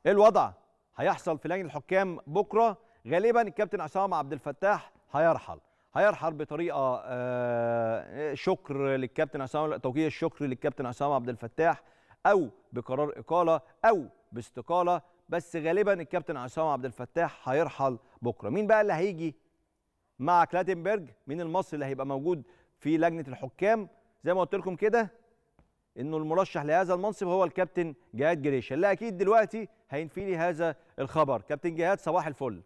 ايه الوضع هيحصل في لجنه الحكام بكره غالبا الكابتن عصام عبد الفتاح هيرحل هيرحل بطريقه آه، شكر للكابتن عصام توجيه الشكر للكابتن عصام عبد الفتاح او بقرار اقاله او باستقاله بس غالبا الكابتن عصام عبد الفتاح هيرحل بكره مين بقى اللي هيجي مع كلاتنبرج مين المصري اللي هيبقى موجود في لجنه الحكام زي ما قلت لكم كده انه المرشح لهذا المنصب هو الكابتن جهاد جريشه اللي اكيد دلوقتي هينفي لي هذا الخبر كابتن جهاد صباح الفل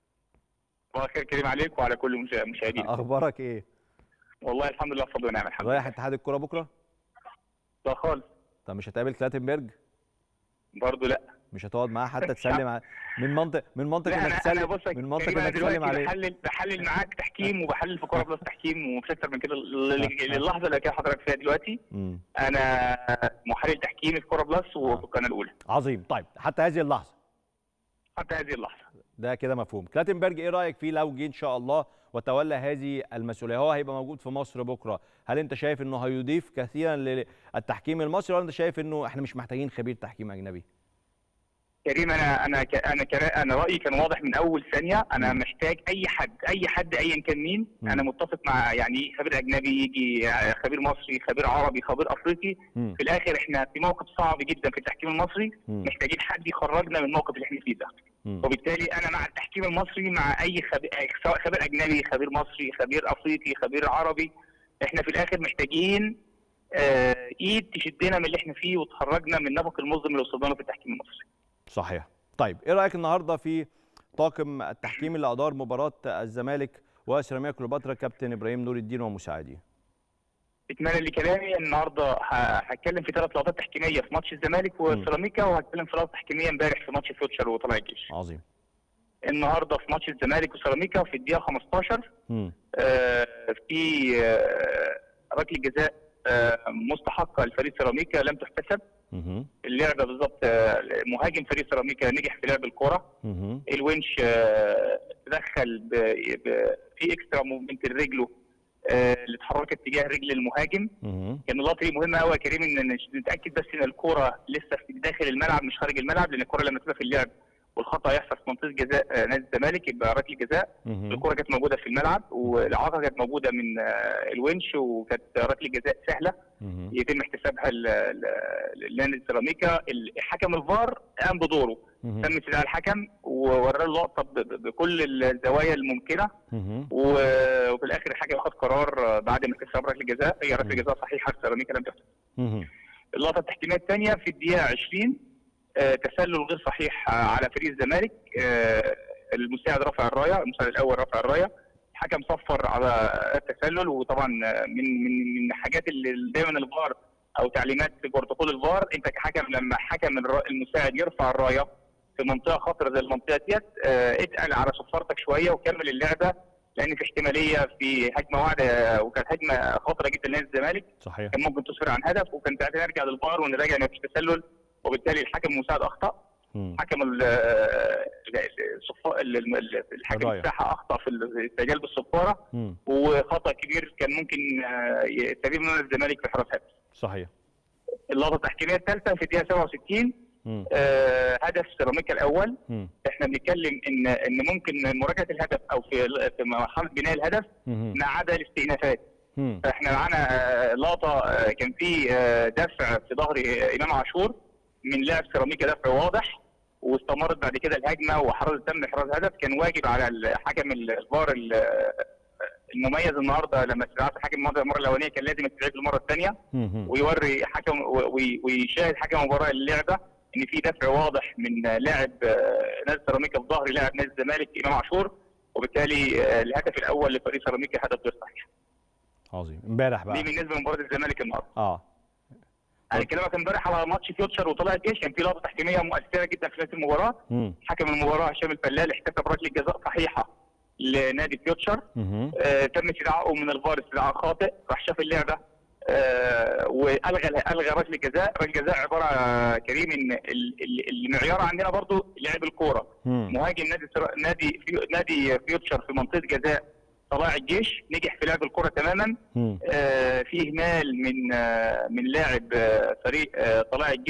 صباح الخير كريم عليك وعلى كل المشا- المشاهدين اخبارك ايه والله الحمد لله بفضل ونعم الحمد رايح لله اتحاد الكوره بكره لا خالص طب مش هتقابل كلاتنبرج برضه لا مش هتقعد معاه حتى تسلم على من منطق من منطق لا انك انا انا تسلم بص من منطق كريم انا انك دلوقتي تسلم عليه بحلل بحلل معاك تحكيم وبحلل في كوره بلس تحكيم ومش اكتر من كده ل- للحظه اللي كده حضرتك فيها دلوقتي مم. انا محلل تحكيمي في كوره بلس وفي القناه الاولى عظيم طيب حتى هذه اللحظه حتى هذه اللحظه ده كده مفهوم كلاتنبرج ايه رايك فيه لو جه ان شاء الله وتولى هذه المسؤوليه هو هيبقى موجود في مصر بكره هل انت شايف انه هيضيف كثيرا للتحكيم المصري ولا انت شايف انه احنا مش محتاجين خبير تحكيم اجنبي كريم انا انا ك- انا كرا- انا رايي كان واضح من اول ثانيه انا مم. محتاج اي حد اي حد ايا كان مين مم. انا متفق مع يعني خبير اجنبي يجي خبير مصري خبير عربي خبير افريقي مم. في الاخر احنا في موقف صعب جدا في التحكيم المصري مم. محتاجين حد يخرجنا من الموقف اللي احنا فيه ده مم. وبالتالي انا مع التحكيم المصري مع اي خبير سواء خبير اجنبي خبير مصري خبير افريقي خبير عربي احنا في الاخر محتاجين آه ايد تشدنا من اللي احنا فيه وتخرجنا من النفق المظلم اللي وصلنا له في التحكيم المصري صحيح طيب ايه رايك النهارده في طاقم التحكيم اللي ادار مباراه الزمالك وسيراميكا كليوباترا كابتن ابراهيم نور الدين ومساعديه اكمالا لكلامي النهارده ه- هتكلم في ثلاث لقطات تحكيميه في ماتش الزمالك وسيراميكا وهتكلم في لقطه تحكيميه امبارح في ماتش فيوتشر وطلائع الجيش عظيم النهارده في ماتش الزمالك وسيراميكا في الدقيقه 15 مم. آه، في آه، ركله جزاء آه، مستحقه لفريق سيراميكا لم تحتسب مهم. اللعبه بالظبط آه، مهاجم فريق سيراميكا نجح في لعب الكره مهم. الونش آه، تدخل ب... ب... في اكسترا موفمنت لرجله آه، اللي اتحركت تجاه رجل المهاجم مهم. كان اللقطه دي مهمه قوي يا كريم ان نتاكد بس ان الكره لسه في داخل الملعب مش خارج الملعب لان الكره لما تبقى في اللعب والخطا يحصل في منطقه جزاء آه، نادي الزمالك يبقى ركله جزاء مهم. الكره كانت موجوده في الملعب والاعاقه كانت موجوده من آه، الونش وكانت ركله جزاء سهله مهم. يتم احتسابها ل- ل- لنادي السيراميكا حكم الفار قام بدوره مهم. تم استدعاء الحكم ووراه اللقطه ب- ب- بكل الزوايا الممكنه مهم. و- وفي الاخر الحكم خد قرار بعد ما احتساب ركله جزاء هي ركله جزاء صحيحه السيراميكا لم تحتسب مهم. اللقطه التحكيميه الثانيه في الدقيقه 20 آه، تسلل غير صحيح آه، على فريق الزمالك آه، المساعد رفع الرايه المساعد الاول رفع الرايه الحكم صفر على التسلل وطبعا آه، من من من الحاجات اللي دايما الفار او تعليمات في بروتوكول الفار انت كحكم لما حكم الر- المساعد يرفع الرايه في منطقه خطره زي المنطقه ديت آه، اتقل على صفارتك شويه وكمل اللعبه لان في احتماليه في هجمه واحده وكانت هجمه خطره جدا لنادي الزمالك صحيح كان ممكن تسفر عن هدف وكان ساعتها نرجع للفار ونراجع ان مفيش تسلل وبالتالي الحكم المساعد اخطا مم. حكم ال- ال- الصفا- ال- ال- ال- الحكم الراية. الساحه اخطا في الاستعجال بالصفاره مم. وخطا كبير كان ممكن آه، يستفيد منه الزمالك في حراس هدف صحيح اللقطه التحكيميه الثالثه في الدقيقه 67 مم. آه، هدف سيراميكا الاول مم. احنا بنتكلم ان ان ممكن مراجعه الهدف او في في مرحله بناء الهدف مم. ما عدا الاستئنافات مم. احنا معانا آه، لقطه آه، كان في آه، دفع في ظهر آه، امام عاشور من لاعب سيراميكا دفع واضح واستمرت بعد كده الهجمه وحرز تم احراز هدف كان واجب على الحكم الفار ال- المميز النهارده لما استدعى الحكم المره المره الاولانيه كان لازم يستدعي المره الثانيه مم. ويوري حكم وي- ويشاهد حكم المباراه اللعبه ان في دفع واضح من لاعب آه، نادي سيراميكا في ظهر لاعب نادي الزمالك امام عاشور وبالتالي آه، الهدف الاول لفريق سيراميكا هدف غير صحيح عظيم امبارح دي بقى بالنسبه لمباراه الزمالك النهارده اه انا كلامك امبارح على ماتش فيوتشر وطلائع الجيش كان في لقطه تحكيميه مؤثره جدا في نهايه المباراه مم. حكم المباراه هشام الفلال احتسب ركله جزاء صحيحه لنادي فيوتشر مم. آه تم استدعائه من الفار استدعاء خاطئ راح شاف اللعبه آه والغى الغى ركله جزاء ركله جزاء عباره آه، كريم ان ال- ال- المعيار عندنا برضو لعب الكوره مم. مهاجم نادي سر- نادي فيو نادي فيوتشر في منطقه جزاء طلائع الجيش نجح في لعب الكره تماما مم. آه، في اهمال من آه، من لاعب آه، فريق آه، طلائع الجيش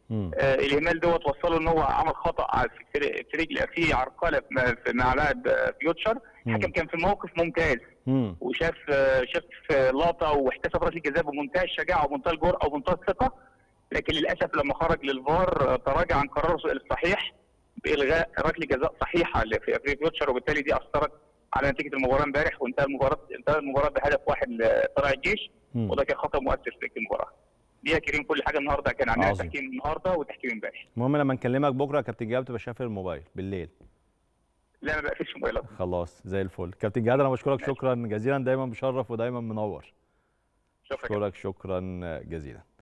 مم. آه الاهمال دوت وصله ان هو عمل خطا على- في في رجل في عرقله في في- مع لاعب آه، فيوتشر الحكم كان في الموقف ممتاز مم. وشاف آه، شاف آه، لقطه واحتسب ركله جزاء بمنتهى الشجاعه ومنتهى الجرأه ومنتهى الثقه لكن للاسف لما خرج للفار آه، تراجع عن قراره الصحيح بالغاء ركله جزاء صحيحه ل- في في فيوتشر وبالتالي دي اثرت على نتيجه المباراه امبارح وانتهى المباراه انتهى المباراه بهدف واحد لطلائع الجيش مم. وده كان خطا مؤثر في المباراه. دي يا كريم كل حاجه النهارده كان عندنا عظيم. تحكيم النهارده وتحكيم امبارح. المهم لما نكلمك بكره يا كابتن جهاد تبقى شايف الموبايل بالليل لا ما بقفلش موبايلات. خلاص زي الفل كابتن جهاد انا بشكرك شكرا جزيلا دايما مشرف ودايما منور شكرا بشكرك شكرا جزيلا